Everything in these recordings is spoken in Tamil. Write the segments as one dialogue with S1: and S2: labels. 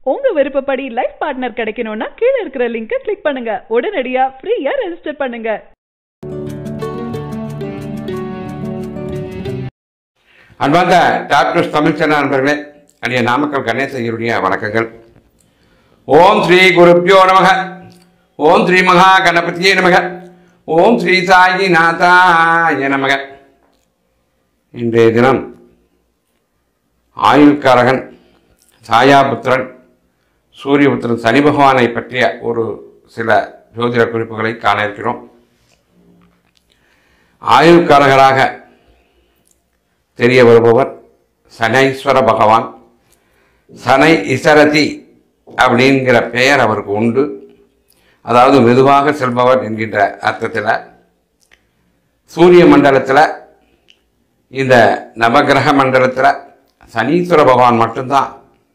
S1: உங்க விருப்பப்படி லைஃப் பார்ட்னர் கிடைக்கணும்னா கீழே இருக்கிற லிங்கை கிளிக் பண்ணுங்க உடனடியா ஃப்ரீயா ரெஜிஸ்டர் பண்ணுங்க
S2: அன்பார்ந்த டாக்டர் தமிழ் சேனல் நண்பர்களே அடிய நாமக்கல் கணேசையருடைய வணக்கங்கள் ஓம் ஸ்ரீ குருப்பியோ நமக ஓம் ஸ்ரீ மகா கணபதியே நமக ஓம் ஸ்ரீ சாயி நாதாய நமக இன்றைய தினம் ஆயுள்காரகன் சாயாபுத்திரன் சூரியபுத்திரன் சனி பகவானை பற்றிய ஒரு சில ஜோதிட குறிப்புகளை காண இருக்கிறோம் ஆயுள்காரகராக தெரிய வருபவர் சனைஸ்வர பகவான் சனை இசரதி அப்படிங்கிற பெயர் அவருக்கு உண்டு அதாவது மெதுவாக செல்பவர் என்கின்ற அர்த்தத்தில் சூரிய மண்டலத்தில் இந்த நவகிரக மண்டலத்தில் சனீஸ்வர பகவான் மட்டும்தான்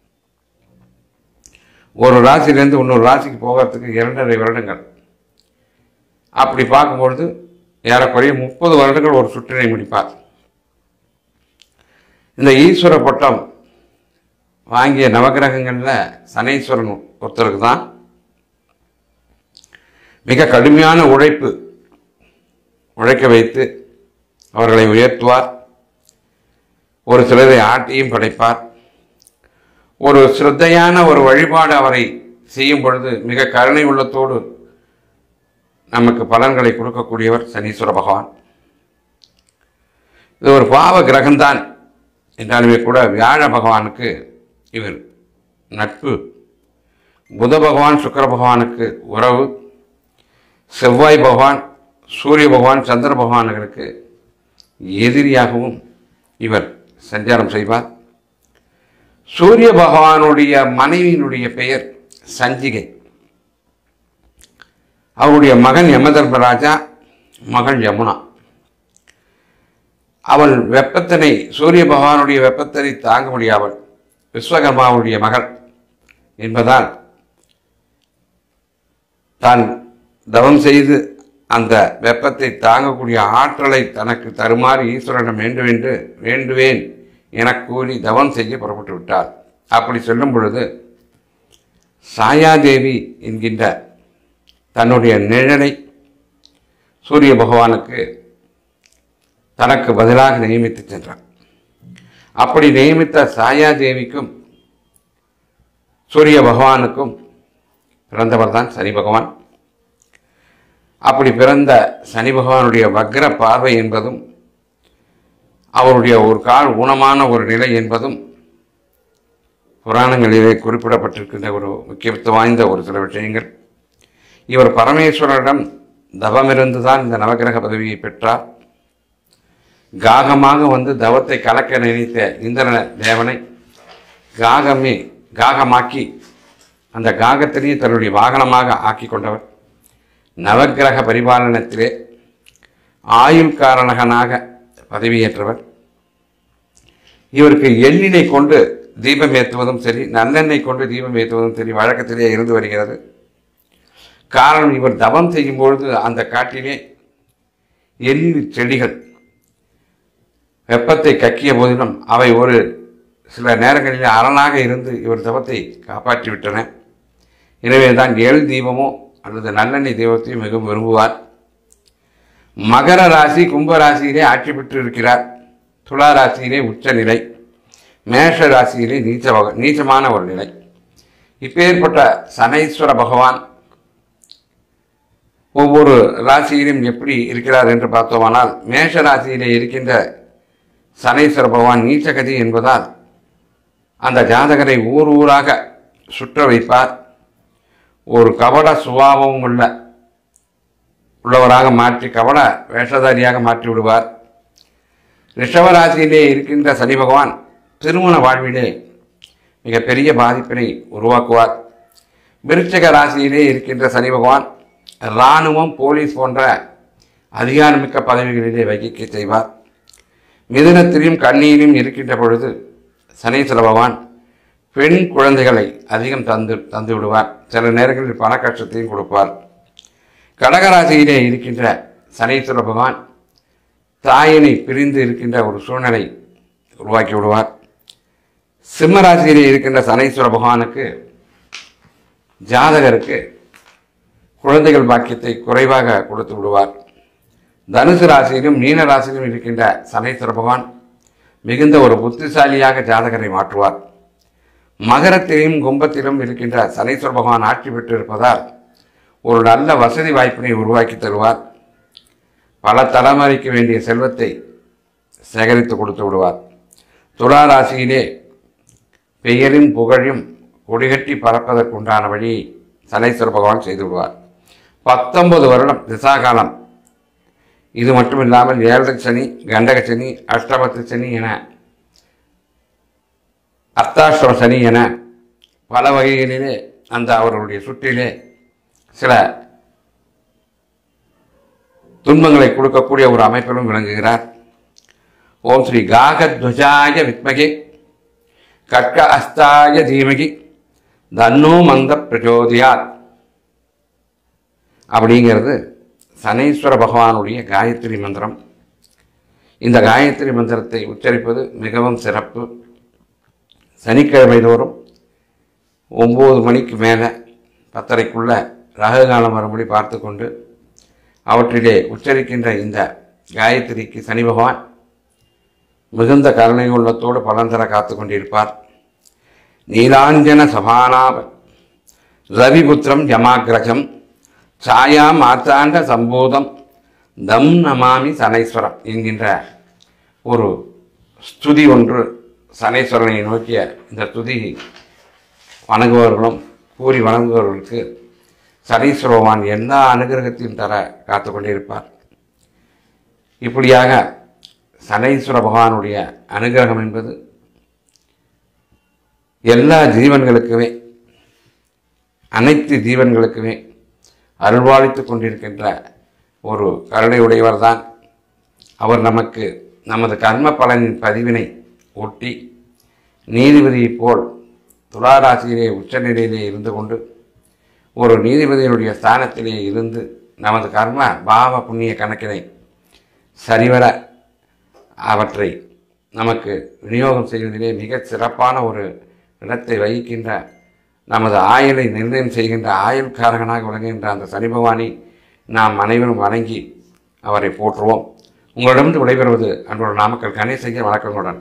S2: ஒரு ராசியிலேருந்து இன்னொரு ராசிக்கு போகிறதுக்கு இரண்டரை வருடங்கள் அப்படி பார்க்கும்பொழுது ஏறக்குறைய முப்பது வருடங்கள் ஒரு சுற்றினை முடிப்பார் இந்த ஈஸ்வர பட்டம் வாங்கிய நவகிரகங்களில் சனீஸ்வரன் ஒருத்தருக்கு தான் மிக கடுமையான உழைப்பு உழைக்க வைத்து அவர்களை உயர்த்துவார் ஒரு சிலரை ஆட்டியும் படைப்பார் ஒரு சிரத்தையான ஒரு வழிபாடு அவரை செய்யும் பொழுது மிக கருணை உள்ளத்தோடு நமக்கு பலன்களை கொடுக்கக்கூடியவர் சனீஸ்வர பகவான் இது ஒரு பாவ கிரகம்தான் என்றாலுமே கூட வியாழ பகவானுக்கு இவர் நட்பு புத பகவான் சுக்கர பகவானுக்கு உறவு செவ்வாய் பகவான் சூரிய பகவான் சந்திர பகவான்களுக்கு எதிரியாகவும் இவர் சஞ்சாரம் செய்வார் சூரிய பகவானுடைய மனைவியினுடைய பெயர் சஞ்சிகை அவருடைய மகன் யமதர்மராஜா மகள் யமுனா அவள் வெப்பத்தினை சூரிய பகவானுடைய வெப்பத்தினை தாங்க முடியாமல் விஸ்வகர்மாவுடைய மகள் என்பதால் தான் தவம் செய்து அந்த வெப்பத்தை தாங்கக்கூடிய ஆற்றலை தனக்கு தருமாறு ஈஸ்வரனிடம் வேண்டும் என்று வேண்டுவேன் எனக் கூறி தவம் செய்ய புறப்பட்டு விட்டார் அப்படி சொல்லும் பொழுது சாயாதேவி என்கின்ற தன்னுடைய நிழலை சூரிய பகவானுக்கு தனக்கு பதிலாக நியமித்து சென்றார் அப்படி நியமித்த சாயாதேவிக்கும் சூரிய பகவானுக்கும் பிறந்தவர் தான் சனி பகவான் அப்படி பிறந்த சனி பகவானுடைய வக்ர பார்வை என்பதும் அவருடைய ஒரு கால் ஊனமான ஒரு நிலை என்பதும் புராணங்களிலே குறிப்பிடப்பட்டிருக்கின்ற ஒரு முக்கியத்துவம் வாய்ந்த ஒரு சில விஷயங்கள் இவர் பரமேஸ்வரரிடம் தவமிருந்து தான் இந்த நவகிரக பதவியை பெற்றார் காகமாக வந்து தவத்தை கலக்க நினைத்த இந்திரன தேவனை காகமே காகமாக்கி அந்த காகத்திலேயே தன்னுடைய வாகனமாக ஆக்கி கொண்டவர் நவக்கிரக பரிபாலனத்திலே ஆயுள் காரணகனாக பதவியேற்றவர் இவருக்கு எண்ணெய் கொண்டு தீபம் ஏற்றுவதும் சரி நல்லெண்ணெய் கொண்டு தீபம் ஏற்றுவதும் சரி வழக்கத்திலே இருந்து வருகிறது காரணம் இவர் தவம் செய்யும் பொழுது அந்த காட்டிலே எள்ளு செடிகள் வெப்பத்தை கக்கிய போதிலும் அவை ஒரு சில நேரங்களில் அரணாக இருந்து இவர் தவத்தை காப்பாற்றி விட்டன எனவே தான் ஏழு தீபமோ அல்லது நல்லெண்ணெய் தெய்வத்தையும் மிகவும் விரும்புவார் மகர ராசி கும்ப ராசியிலே ஆட்சி பெற்று இருக்கிறார் துலா ராசியிலே உச்ச நிலை மேஷ ராசியிலே நீச்ச வக நீச்சமான ஒரு நிலை இப்பேற்பட்ட சனீஸ்வர பகவான் ஒவ்வொரு ராசியிலும் எப்படி இருக்கிறார் என்று பார்த்தோமானால் மேஷ ராசியிலே இருக்கின்ற சனீஸ்வர பகவான் நீச்சகதி என்பதால் அந்த ஜாதகரை ஊர் ஊராக சுற்ற வைப்பார் ஒரு கபட சுபாவம் உள்ள உள்ளவராக மாற்றி கபட வேஷதாரியாக மாற்றி விடுவார் ரிஷபராசியிலே இருக்கின்ற சனி பகவான் திருமண வாழ்விலே மிகப்பெரிய பாதிப்பினை உருவாக்குவார் விருச்சக ராசியிலே இருக்கின்ற சனி பகவான் இராணுவம் போலீஸ் போன்ற அதிகாரமிக்க பதவிகளிலே வகிக்க செய்வார் மிதுனத்திலும் கண்ணியிலும் இருக்கின்ற பொழுது சனீஸ்வர பகவான் பெண் குழந்தைகளை அதிகம் தந்து தந்து விடுவார் சில நேரங்களில் பண கஷ்டத்தையும் கொடுப்பார் கடகராசியிலே இருக்கின்ற சனீஸ்வர பகவான் தாயினை பிரிந்து இருக்கின்ற ஒரு சூழ்நிலை உருவாக்கி விடுவார் சிம்ம ராசியிலே இருக்கின்ற சனீஸ்வர பகவானுக்கு ஜாதகருக்கு குழந்தைகள் பாக்கியத்தை குறைவாக கொடுத்து விடுவார் தனுசு ராசியிலும் மீன ராசியிலும் இருக்கின்ற சனீஸ்வர பகவான் மிகுந்த ஒரு புத்திசாலியாக ஜாதகரை மாற்றுவார் மகரத்திலும் கும்பத்திலும் இருக்கின்ற சனீஸ்வர பகவான் ஆட்சி பெற்று இருப்பதால் ஒரு நல்ல வசதி வாய்ப்பினை உருவாக்கி தருவார் பல தலைமுறைக்கு வேண்டிய செல்வத்தை சேகரித்து கொடுத்து விடுவார் துலா ராசியிலே பெயரும் புகழும் கொடிகட்டி பறப்பதற்குண்டான வழி சனீஸ்வர பகவான் செய்து விடுவார் பத்தொன்பது வருடம் திசாகாலம் இது மட்டும் இல்லாமல் ஏழரை சனி கண்டக சனி அஷ்டமத்து சனி என அர்த்தாஷ்டம சனி என பல வகைகளிலே அந்த அவர்களுடைய சுற்றிலே சில துன்பங்களை கொடுக்கக்கூடிய ஒரு அமைப்பிலும் விளங்குகிறார் ஓம் ஸ்ரீ காகத்வஜாய வித்மகே கட்க அஸ்தாய தீமகி தன்னோ மந்த பிரச்சோதியாத் அப்படிங்கிறது சனீஸ்வர பகவானுடைய காயத்ரி மந்திரம் இந்த காயத்ரி மந்திரத்தை உச்சரிப்பது மிகவும் சிறப்பு சனிக்கிழமை தோறும் ஒம்பது மணிக்கு மேலே பத்தரைக்குள்ள ராகுகாலம் வரும்படி பார்த்து கொண்டு அவற்றிலே உச்சரிக்கின்ற இந்த காயத்ரிக்கு சனி பகவான் மிகுந்த கருணை உள்ளத்தோடு பலன் தர காத்து கொண்டிருப்பார் நீலாஞ்சன சபானாப ரவிபுத்திரம் ஜமாகிரகம் சாயா மார்த்தாண்ட சம்போதம் தம் நமாமி சனீஸ்வரம் என்கின்ற ஒரு ஸ்துதி ஒன்று சனீஸ்வரனை நோக்கிய இந்த ஸ்துதி வணங்குபவர்களும் கூறி வணங்குபவர்களுக்கு சனீஸ்வர பகவான் எல்லா அனுகிரகத்தையும் தர காத்து கொண்டிருப்பார் இப்படியாக சனீஸ்வர பகவானுடைய அனுகிரகம் என்பது எல்லா ஜீவன்களுக்குமே அனைத்து ஜீவன்களுக்குமே அருள்வாளித்து கொண்டிருக்கின்ற ஒரு கருணை உடையவர்தான் அவர் நமக்கு நமது கர்ம பலனின் பதிவினை ஒட்டி நீதிபதியைப் போல் துளாராசியிலே உச்சநிலையிலே இருந்து கொண்டு ஒரு நீதிபதியினுடைய ஸ்தானத்திலே இருந்து நமது கர்ம பாவ புண்ணிய கணக்கினை சரிவர அவற்றை நமக்கு விநியோகம் செய்வதிலே மிகச் சிறப்பான ஒரு இடத்தை வகிக்கின்ற நமது ஆயுளை நிர்ணயம் செய்கின்ற ஆயுள்காரகனாக விளங்குகின்ற அந்த சனி பகவானை நாம் அனைவரும் வணங்கி அவரை போற்றுவோம் உங்களிடமிருந்து விடைபெறுவது அன்றோட நாமக்கல் கணேசையர் வணக்கங்களுடன்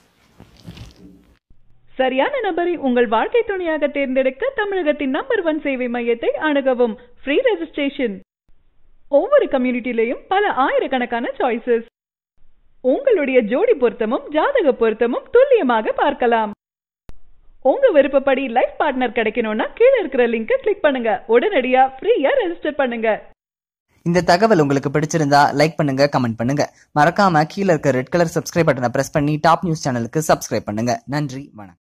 S1: சரியான நபரை உங்கள் வாழ்க்கை துணையாக தேர்ந்தெடுக்க தமிழகத்தின் நம்பர் ஒன் சேவை மையத்தை அணுகவும் ஃப்ரீ ரெஜிஸ்ட்ரேஷன் ஒவ்வொரு கம்யூனிட்டிலையும் பல ஆயிரக்கணக்கான சாய்ஸஸ் உங்களுடைய ஜோடி பொருத்தமும் ஜாதக பொருத்தமும் துல்லியமாக பார்க்கலாம் உங்க விருப்பப்படி லைஃப் பார்ட்னர் கிடைக்கணும்னா கீழே இருக்கிற லிங்கை கிளிக் பண்ணுங்க உடனடியா ஃப்ரீயா ரெஜிஸ்டர் பண்ணுங்க
S3: இந்த தகவல் உங்களுக்கு பிடிச்சிருந்தா லைக் பண்ணுங்க கமெண்ட் பண்ணுங்க மறக்காம கீழே இருக்க ரெட் கலர் சப்ஸ்கிரைப் பட்டனை பிரஸ் பண்ணி டாப் நியூஸ் சேனலுக்கு சப்ஸ்கிரைப் பண்ணுங்க நன்றி வணக்கம்